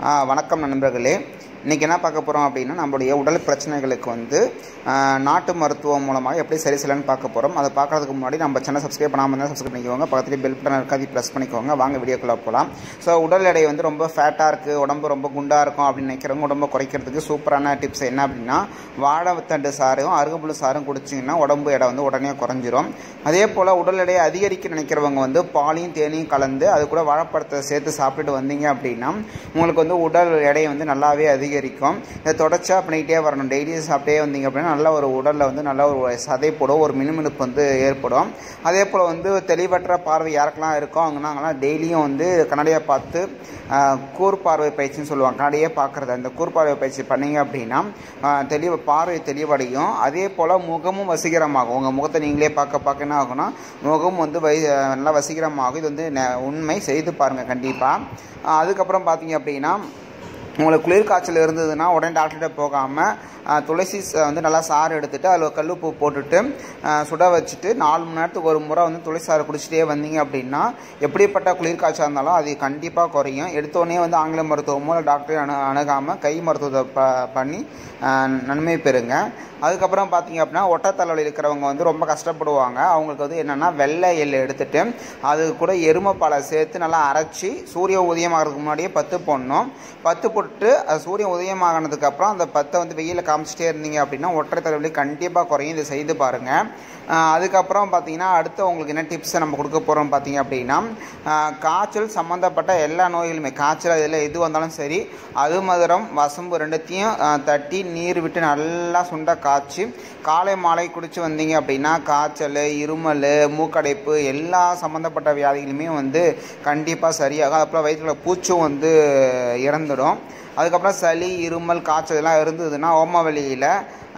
ஆ, வணக்கம் நண்பர்களே இன்றைக்கி என்ன பார்க்க போகிறோம் அப்படின்னா நம்மளுடைய உடல் பிரச்சனைகளுக்கு வந்து ஆ, நாட்டு மருத்துவம் மூலமாக எப்படி சரி செய்யலாம்னு பார்க்க போகிறோம் அதை பார்க்கறதுக்கு முன்னாடி நம்ம சேனல் சப்ஸ்கிரைப் பண்ணாமல் இருந்தால் சப்ஸ்கிரைப் பண்ணிக்கோங்க பக்கத்துலேயே பெல் பட்டன் இருக்காது ப்ரெஸ் பண்ணிக்கோங்க வாங்க வீடியோக்குள்ளே போகலாம் ஸோ உடல் எடை வந்து ரொம்ப ஃபேட்டாக இருக்குது உடம்பு ரொம்ப குண்டாக இருக்கும் அப்படின்னு நினைக்கிறவங்க உடம்பை குறைக்கிறதுக்கு சூப்பரான டிப்ஸ் என்ன அப்படின்னா வாழைத்தண்டு சாறும் அருகம்புல் சாறும் குடிச்சிங்கன்னா உடம்பு எடை வந்து உடனே குறைஞ்சிரும் அதே போல் உடல் எடையை அதிகரிக்க நினைக்கிறவங்க வந்து பாலையும் தேனையும் கலந்து அது கூட வாழைப்பழத்தை சேர்த்து சாப்பிட்டுட்டு வந்தீங்க அப்படின்னா உங்களுக்கு வந்து உடல் எடை வந்து நல்லாவே அதிகரிக்கும் இதை தொடர்ச்சியாக பண்ணிக்கிட்டே வரணும் டெய்லி சாப்பிட்டே வந்தீங்க அப்படின்னா நல்ல ஒரு உடலில் வந்து நல்ல ஒரு சதை போடும் ஒரு மினுமினுப்பு வந்து ஏற்படும் அதே போல் வந்து தெளிவற்ற பார்வை யாருக்கெல்லாம் இருக்கோ அவங்கன்னா அவங்களாம் டெய்லியும் வந்து கண்ணாடியை பார்த்து ஆஹ், கூர் பார்வை பயிற்சின்னு சொல்லுவாங்க கண்ணாடியே பார்க்குறது அந்த கூர் பார்வை பயிற்சி பண்ணீங்க அப்படின்னா ஆஹ், தெளிவு பார்வை தெளிவடையும் அதே போல் முகமும் வசீகரமாகும் உங்கள் முகத்தை நீங்களே பார்க்க பார்க்க என்ன ஆகும்னா முகம் வந்து வை நல்லா வசீகரமாகும் இது வந்து நெ- உண்மை செய்து பாருங்கள் கண்டிப்பாக அதுக்கப்புறம் பார்த்தீங்க அப்படின்னா உங்களுக்கு குளிர் காய்ச்சல் இருந்ததுன்னா உடனே டாக்டர்கிட்ட போகாமல் துளசி ச- வந்து நல்லா சாறு எடுத்துட்டு அதில் கல்லுப்பு போட்டுட்டு ஆ, சுட வச்சுட்டு நாலு மணி நேரத்துக்கு ஒரு முறை வந்து துளசி சாறு குடிச்சிட்டே வந்தீங்க அப்படின்னா எப்படிப்பட்ட குளிர் காய்ச்சல் இருந்தாலும் அது கண்டிப்பாக குறையும் எடுத்தோடனே வந்து ஆங்கில மருத்துவமோ இல்லை டாக்டரை அணு அணுகாமல் கை மருத்துவத்தை ப பண்ணி ஆ, நன்மை பெறுங்க அதுக்கப்புறம் பார்த்தீங்க அப்படின்னா ஒட்டத்தலைவலி இருக்கிறவங்க வந்து ரொம்ப கஷ்டப்படுவாங்க அவங்களுக்கு வந்து என்னென்னா வெள்ளை எள்ளு எடுத்துட்டு அது கூட எருமைப்பாலை சேர்த்து நல்லா அரைச்சி சூரிய உதயமாகிறதுக்கு முன்னாடியே பத்து போடணும் பத்து போட்டு அது சூரியன் உதயமாகினதுக்கு அப்புறம் அந்த பத்தை வந்து வெயிலில் காமிச்சிட்டே இருந்தீங்க அப்படின்னா ஒற்றை தலைவலி கண்டிப்பாக குறையும் இதை செய்து பாருங்கள் அதுக்கப்புறம் பார்த்தீங்கன்னா அடுத்து உங்களுக்கு என்ன டிப்ஸை நம்ம கொடுக்க போகிறோம் பார்த்தீங்க அப்படின்னா ஆஹ் காய்ச்சல் சம்மந்தப்பட்ட எல்லா நோய்களுமே காய்ச்சல் இதில் எது வந்தாலும் சரி அது மதுரம் வசம்பு ரெண்டுத்தையும் ஆஹ் தட்டி நீர் விட்டு நல்லா சுண்ட காய்ச்சி காலை மாலை குடிச்சு வந்தீங்க அப்படின்னா காய்ச்சல் இருமல் மூக்கடைப்பு எல்லா சம்மந்தப்பட்ட வியாதிகளுமே வந்து கண்டிப்பாக சரியாகும் அதுக்கப்புறம் வயிற்றுல பூச்சும் வந்து இறந்துடும் அதுக்கப்புறம் சளி இருமல் காய்ச்சல் எல்லாம் இருந்ததுன்னா ஓமவெளியில்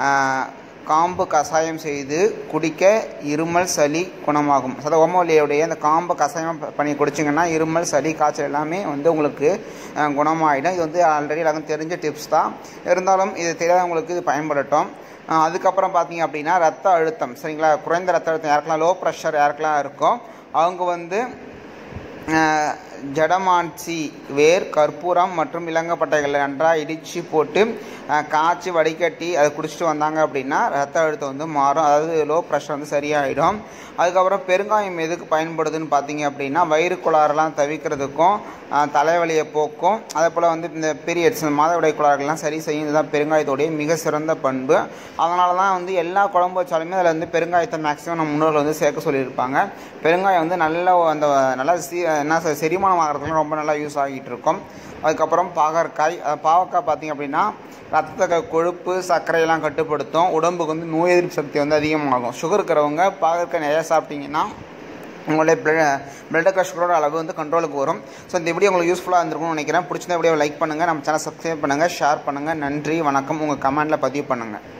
காம்பு கஷாயம் செய்து குடிக்க இருமல் சளி குணமாகும் அதாவது ஓமவல்லியுடைய அந்த காம்பு கஷாயம் ப- பண்ணி குடிச்சிங்கன்னா இருமல் சளி காய்ச்சல் எல்லாமே வந்து உங்களுக்கு அஹ், குணமாயிடும் இது வந்து ஆல்ரெடி எல்லாருக்கும் தெரிஞ்ச டிப்ஸ் தான் இருந்தாலும் இது தெரியாதவங்களுக்கு இது பயன்படட்டும் அஹ், அதுக்கப்புறம் பார்த்தீங்க அப்படின்னா ரத்த அழுத்தம் சரிங்களா குறைந்த ரத்த அழுத்தம் யாருக்கெல்லாம் லோ ப்ரெஷர் யாருக்கெல்லாம் இருக்கோ அவங்க வந்து அஹ், ஜடமான்சி வேர் கற்பூரம் மற்றும் இலங்கப்பட்டைகளை நன்றாக இடித்து போட்டு அஹ், காய்ச்சி வடிகட்டி அதை குடிச்சிட்டு வந்தாங்க அப்படின்னா ரத்த அழுத்தம் வந்து மாறும் அதாவது லோ ப்ரெஷர் வந்து சரியாயிடும் அதுக்கப்புறம் பெருங்காயம் எதுக்கு பயன்படுதுன்னு பார்த்தீங்க அப்படின்னா வயிறு குளாறுலாம் தவிர்க்கிறதுக்கும் அஹ், தலைவலியை போக்கும் அதே போல் வந்து இந்த பீரியட்ஸ் மாதவிடை குளாறுகள்லாம் சரி செய்யும் இதுதான் பெருங்காயத்தோடைய மிக சிறந்த பண்பு அதனால தான் வந்து எல்லா குழம்பு வச்சாலுமே அதில் வந்து பெருங்காயத்தை மேக்ஸிமம் நம்ம முன்னோர்கள் வந்து சேர்க்க சொல்லியிருப்பாங்க பெருங்காயம் வந்து நல்ல அந்த நல்லா சி என்ன சொல் செரிமானம் ஆகிறதுக்கு ரொம்ப நல்லா யூஸ் ஆகிட்டு இருக்கும் அதுக்கப்புறம் பாகற்காய் அஹ் பாவக்காய் பார்த்தீங்க அப்படின்னா ரத்த கொழுப்பு சர்க்கரையெல்லாம் கட்டுப்படுத்தும் உடம்புக்கு வந்து நோய் எதிர்ப்பு சக்தி வந்து அதிகமாகும் சுகர் இருக்கிறவங்க பாகற்காய் நிறையா சாப்பிட்டீங்கன்னா உங்களுடைய பிளட் பிளட் சுகரோட அளவு வந்து கண்ட்ரோலுக்கு வரும் ஸோ இந்த வீடியோ உங்களுக்கு யூஸ்ஃபுல்லாக இருந்திருக்கும்னு நினைக்கிறேன் பிடிச்சிருந்த வீடியோ லைக் பண்ணுங்கள் நம்ம சேனல் சப்ஸ்கிரைப் பண்ணுங்கள் ஷேர் பண்ணுங்கள் நன்றி வணக்கம் உங்கள் கமெண்ட்டில் பதிவு பண்ணுங்கள்